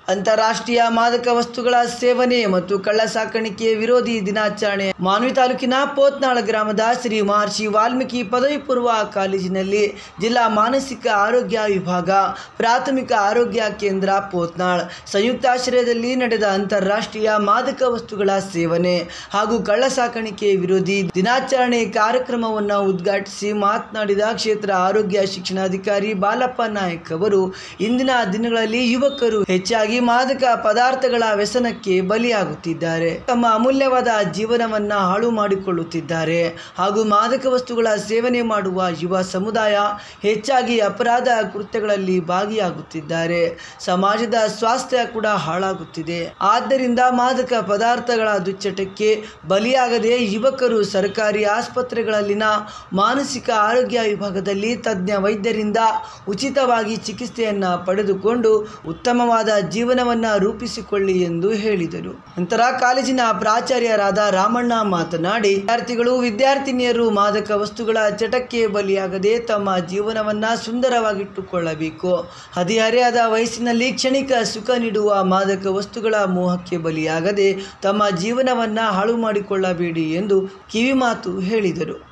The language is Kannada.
ಅಂತಾರಾಷ್ಟ್ರೀಯ ಮಾದಕ ವಸ್ತುಗಳ ಸೇವನೆ ಮತ್ತು ಕಳ್ಳ ಸಾಕಾಣಿಕೆ ವಿರೋಧಿ ದಿನಾಚರಣೆ ಮಾನ್ವಿ ತಾಲೂಕಿನ ಪೋತ್ನಾಳ ಗ್ರಾಮದ ಶ್ರೀ ಮಹರ್ಷಿ ವಾಲ್ಮೀಕಿ ಪದವಿ ಪೂರ್ವ ಕಾಲೇಜಿನಲ್ಲಿ ಜಿಲ್ಲಾ ಮಾನಸಿಕ ಆರೋಗ್ಯ ವಿಭಾಗ ಪ್ರಾಥಮಿಕ ಆರೋಗ್ಯ ಕೇಂದ್ರ ಪೋತ್ನಾಳ್ ಸಂಯುಕ್ತಾಶ್ರಯದಲ್ಲಿ ನಡೆದ ಅಂತಾರಾಷ್ಟ್ರೀಯ ಮಾದಕ ವಸ್ತುಗಳ ಸೇವನೆ ಹಾಗೂ ಕಳ್ಳ ಸಾಕಾಣಿಕೆ ವಿರೋಧಿ ದಿನಾಚರಣೆ ಕಾರ್ಯಕ್ರಮವನ್ನು ಉದ್ಘಾಟಿಸಿ ಮಾತನಾಡಿದ ಕ್ಷೇತ್ರ ಆರೋಗ್ಯ ಶಿಕ್ಷಣಾಧಿಕಾರಿ ಬಾಲಪ್ಪ ನಾಯಕ್ ಅವರು ಇಂದಿನ ದಿನಗಳಲ್ಲಿ ಯುವಕರು ಹೆಚ್ಚಾಗಿ ಮಾದಕ ಪದಾರ್ಥಗಳ ವ್ಯಸನಕ್ಕೆ ಬಲಿಯಾಗುತ್ತಿದ್ದಾರೆ ತಮ್ಮ ಅಮೂಲ್ಯವಾದ ಜೀವನವನ್ನ ಹಾಳು ಮಾಡಿಕೊಳ್ಳುತ್ತಿದ್ದಾರೆ ಹಾಗೂ ಮಾದಕ ವಸ್ತುಗಳ ಸೇವನೆ ಮಾಡುವ ಯುವ ಸಮುದಾಯ ಹೆಚ್ಚಾಗಿ ಅಪರಾಧ ಕೃತ್ಯಗಳಲ್ಲಿ ಭಾಗಿಯಾಗುತ್ತಿದ್ದಾರೆ ಸಮಾಜದ ಸ್ವಾಸ್ಥ್ಯ ಕೂಡ ಹಾಳಾಗುತ್ತಿದೆ ಆದ್ದರಿಂದ ಮಾದಕ ಪದಾರ್ಥಗಳ ದುಚ್ಚಟಕ್ಕೆ ಬಲಿಯಾಗದೆ ಯುವಕರು ಸರ್ಕಾರಿ ಆಸ್ಪತ್ರೆಗಳಲ್ಲಿನ ಮಾನಸಿಕ ಆರೋಗ್ಯ ವಿಭಾಗದಲ್ಲಿ ತಜ್ಞ ವೈದ್ಯರಿಂದ ಉಚಿತವಾಗಿ ಚಿಕಿತ್ಸೆಯನ್ನ ಪಡೆದುಕೊಂಡು ಉತ್ತಮವಾದ ಜೀವನವನ್ನ ರೂಪಿಸಿಕೊಳ್ಳಿ ಎಂದು ಹೇಳಿದರು ನಂತರ ಕಾಲೇಜಿನ ಪ್ರಾಚಾರ್ಯರಾದ ರಾಮಣ್ಣ ಮಾತನಾಡಿ ವಿದ್ಯಾರ್ಥಿಗಳು ವಿದ್ಯಾರ್ಥಿನಿಯರು ಮಾದಕ ವಸ್ತುಗಳ ಚಟಕ್ಕೆ ಬಲಿಯಾಗದೆ ತಮ್ಮ ಜೀವನವನ್ನ ಸುಂದರವಾಗಿಟ್ಟುಕೊಳ್ಳಬೇಕು ಹದಿಹರೆಯದ ವಯಸ್ಸಿನಲ್ಲಿ ಕ್ಷಣಿಕ ಸುಖ ನೀಡುವ ಮಾದಕ ವಸ್ತುಗಳ ಮೋಹಕ್ಕೆ ಬಲಿಯಾಗದೆ ತಮ್ಮ ಜೀವನವನ್ನ ಹಾಳು ಮಾಡಿಕೊಳ್ಳಬೇಡಿ ಎಂದು ಕಿವಿಮಾತು ಹೇಳಿದರು